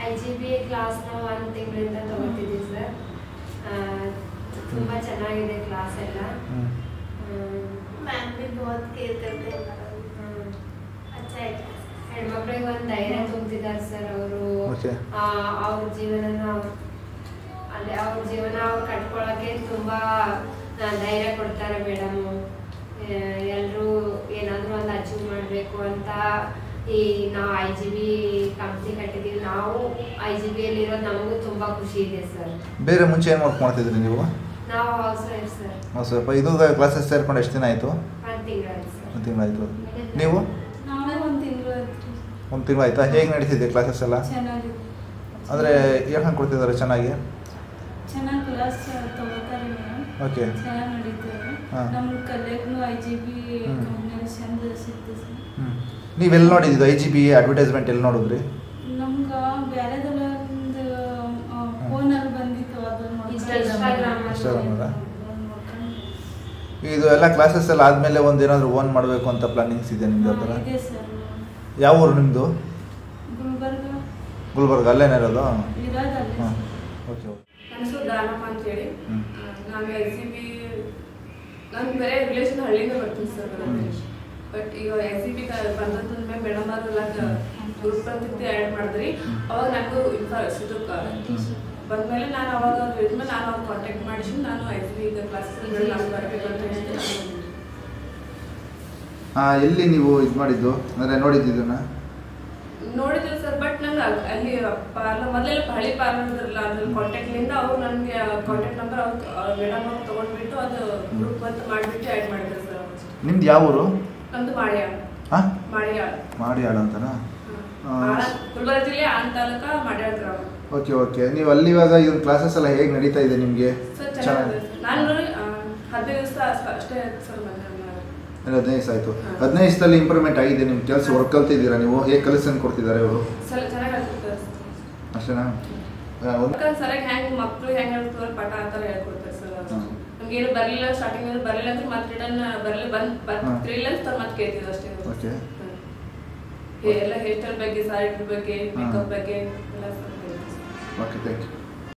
I G B ಕ್ಲಾಸ್ನ ಒಂದು ತಿಂಗಳಿಂದ ತಗೋತಿದ್ದೀವಿ ಸರ್ ತುಂಬ ಚೆನ್ನಾಗಿದೆ ಕ್ಲಾಸ್ ಎಲ್ಲ ಹ್ಮ್. ಹ್ಮ್. मैम भी बहुत केयर करते हैं हमारा ಹ್ಮ್. अच्छा है क्लास ಹೆಣ್ಮಕ್ಳಿಗೆ ಒಂದು ಧೈರ್ಯ ತುಂಬ್ತಿದ್ದಾರೆ ಸರ್ ಅವರು Okay. ಅವ್ರ ಜೀವನನ ಅವ್ರ್- ಅದೇ ಅವ್ರ ಜೀವನ ಅವ್ರು ಕಟ್ಕೊಳಕ್ಕೆ ತುಂಬಾ ಆ, ಧೈರ್ಯ ಕೊಡ್ತಾರೆ ಮೇಡಮು ಎಲ್ಲರೂ ಏನಾದರೂ ಒಂದು ಅಚೀವ್ ಮಾಡಬೇಕು ಅಂತ ಈ ನಾವು ಐ ಜಿ ಬಿ ಕಂಪ್ನಿ ಕಟ್ಟಿದ್ದೀವಿ ನಾವು ಐ ಜಿ ಬಿಯಲ್ಲಿರೋದು ನಮಗೂ ತುಂಬ ಖುಷಿ ಇದೆ ಸರ್ ಬೇರೆ ಮುಂಚೆ ಏನು ವರ್ಕ್ ಮಾಡ್ತಿದ್ರಿ ನೀವು ನಾವು ಹೌಸ್ ವೈಫ್ ಸರ್ ಹೌದು ಸ್ವಲ್ಪ ಇದು ಕ್ಲಾಸಸ್ ಸೇರ್ಕೊಂಡು ಎಷ್ಟು ದಿನ ಆಯಿತು ಒಂದು ತಿಂಗಳಾಯ್ತು ಸರ್ ಒಂದು ತಿಂಗಳಾಯಿತು ನೀವು ನಾವೇ ಒಂದು ತಿಂಗಳು ಒಂದು ತಿಂಗಳು ಆಯ್ತಾ ಹೇಗೆ ನಡೀತಿದೆ ಕ್ಲಾಸಸ್ ಎಲ್ಲ ಚೆನ್ನಾಗಿದೆ ಅಂದರೆ ಏನು ಕೊಡ್ತಿದ್ದಾರೆ ಚೆನ್ನಾಗಿ ಚೆನ್ನಾಗಿ ಕ್ಲಾಸ್ ತಗೋತಾರೆ ಮೇಡಮ್ ಓಕೆ ಚೆನ್ನಾಗಿ ನಡೀತದೆ ಹಾ. ನಮ್ಗೆ ಕಲಿಯೋಕ್ಕೂ ಐ ಜಿ ಬಿ ಹ್ಮ್. ಕಂಪ್ನಿಯಲ್ಲಿ ಚಂದ ಸಿಗ್ತದೆ ಸರ್ ಹ್ಞೂ ನೀವೆಲ್ಲಿ ನೋಡಿದ್ದು ಐ ಜಿ ಬಿ ಅಡ್ವರ್ಟೈಸ್ಮೆಂಟ್ ಎಲ್ಲಿ ನೋಡಿದ್ರಿ ನಮ್ಗೆ ಬೇರೆದಲ್ಲ ಒಂದು ಫೋನಲ್ಲಿ ಬಂದಿತ್ತು ಅದನ್ನ Instagram ಅಲ್ಲಿ. Instagram ಅಲ್ಲ? ಇದು ಎಲ್ಲ ಕ್ಲಾಸಸ್ ಎಲ್ಲ ಆದಮೇಲೆ ಒಂದು ಏನಾದರೂ ಓನ್ ಮಾಡಬೇಕು ಅಂತ ಪ್ಲಾನಿಂಗ್ಸ್ ಇದೆ ನಿಮ್ದು ಆ ಥರ ಇದೆ ಸರ್ ಯಾವ ಊರು ನಿಮ್ಮದು ಗುಲ್ಬರ್ಗ ಗುಲ್ಬರ್ಗ ಅಲ್ಲೇನೇ ಇರೋದು ಇರೋದಲ್ಲ ಹಾಂ ಓಕೆ ಓಕೆ ನನ್ನ ಹೆಸರು ದಾನಪ್ಪ ಅಂತೇಳಿ ಹ್ಮ್. ನಾನು ಎಸ್ ಸಿ ಬಿ ನಾನು ಬೇರೆ ರಿಲೇಷನ್ ಹಳ್ಳಿಯಿಂದ ಬರ್ತೀನಿ ಸರ್ ಹ್ಮ್. ಬಟ್ ಈಗ ಎಸ್ ಸಿ ಬಿ ಬಂದಂತ ಮೇಲೆ ಮೇಡಮ್ ಅವರೆಲ್ಲ ಗ್ರೂಪ್ ಅಂತ ಆ್ಯಡ್ ಮಾಡಿದ್ರಿ ಅವಾಗ ನನಗೂ ಇನ್ಫಾರ್ಸ್ ಇದು ಬಂದ್ಮೇಲೆ ನಾನು ಅವಾಗ ಅವ್ರು ಇದ್ಮೇಲೆ ನಾನು ಅವ್ರು ಕಾಂಟ್ಯಾಕ್ಟ್ ಮಾಡಿಸಿ ನಾನು ಎಸ್ ಬಿ ಕ್ಲಾಸಸ್ ನಾನು ಬರಬೇಕು ಅಂತ ಹೇಳಿ ನಾನು ಬಂದಿದ್ದೆ. ಹಾಂ ಎಲ್ಲಿ ನೀವು ಇದು ಮಾಡಿದ್ದು ಅಂದರೆ ನೋಡಿದ್ದು ಇದನ್ನು ನೋಡಿದ್ದೆ ಸರ್ ಬಟ್ ನಂಗೆ ಅಲ್ಲಿ ಪಾರ್ಲರ್ ಮೊದಲೆಲ್ಲ ಹಳ್ಳಿ ಪಾರ್ಲರ್ ಇರಲ್ಲ ಅದ್ರಲ್ಲಿ ಕಾಂಟ್ಯಾಕ್ಟ್ಲಿಂದ ಅವ್ರು ನನಗೆ ಕಾಂಟ್ಯಾಕ್ಟ್ ನಂಬರ್ ಅವ್ರು ಮೇಡಮ್ ಅವ್ರು ತೊಗೊಂಡ್ಬಿಟ್ಟು ಅದು ಗ್ರೂಪ್ ಅಂತ ಮಾಡಿಬಿಟ್ಟು ಆ್ಯಡ್ ಮಾಡಿದ್ರು ಸರ್ ನಿಮ್ದು ಯಾವ ಊರು ನಮ್ದು ಮಾಡ್ಯ ಹಾಂ ಮಾಡ್ಯ ಮಾಡಿಯಾಳ ಅಂತನಾ ಆ. ಗುಲ್ಬರ್ಗ ಜಿಲ್ಲೆ ಆನ್ ತಾಲೂಕ ಮಾಡ್ಯಾಳ ಗ್ರಾಮ ಓಕೆ ಓಕೆ ನೀವು ಅಲ್ಲಿ ಇವಾಗ ಇವ್ನ ಕ್ಲಾಸಸ್ ಎಲ್ಲ ಹೇಗೆ ನಡೀತಾ ಇದೆ ನಿಮಗೆ ಸರ್ ಚೆನ್ನಾಗಿದೆ ಸರ್. ನಾನು ಆ, ಹದಿನೈದು ದಿವಸ ಅಷ್ಟೇ ಆಯ್ತು ಸರ್ ಬಂದೆ ನಾನು. ಹದಿನೈದು ದಿವಸ ಆಯಿತು ಹಾ. ಹದಿನೈದು ದಿವಸದಲ್ಲಿ ಇಂಪ್ರೂವ್ಮೆಂಟ್ ಆಗಿದೆ ನಿಮ್ಮ ಕೆಲಸ ವರ್ಕ್ ಕಲ್ತಿದ್ದೀರಾ ನೀವು ಹೇಗೆ ಕಲಿಸನ್ ಕೊಡ್ತಿದ್ದಾರೆ ಇವರು ಸರ್ ಚೆನ್ನಾಗಿ ಹೇಳ್ಕೊಡ್ತಾರೆ ಸರ್. ಅಷ್ಟೇನಾ ಆ, ಒಂದು ಯಾಕಂದ್ರೆ ಸರಿಯಾಗಿ ಹೆಂಗ್ ಮಕ್ಳು ಹೆಂಗ್ ಹೇಳ್ತಾರೆ ಪಾಠ ಆ ಥರ ಹೇಳ್ಕೊಡ್ತಾರೆ ಸರ್ ಹಾ. ನಮ್ಗೆ ಏನು ಬರಲಿಲ್ಲ ಸ್ಟಾರ್ಟಿಂಗ್ ಅಲ್ಲಿ ಬರಲಿಲ್ಲ ಅಂದ್ರೆ ಮತ್ತೆ ರಿಟರ್ನ್ ಬರಲಿ ಬಂದ್ ಹಾ. ಬರ್ತಿಲ್ಲ ಅಂತ ಮತ್ತೆ ಕೇಳ್ತಿದ್ರು ಅಷ್ಟೇ ಓಕೆ ಹ್ಮ್. ಹೇ- ಎಲ್ಲ ಹೇರ್ ಸ್ಟೈಲ್ ಬಗ್ಗೆ ಸಾರಿ ಬಗ್ಗೆ ಹಾ. ಮೇಕಪ್ ಬಗ್ಗೆ ಎಲ್ಲ ಸರ್ ಹೇಳ್ತಾರೆ ಸರ್. Okay thank you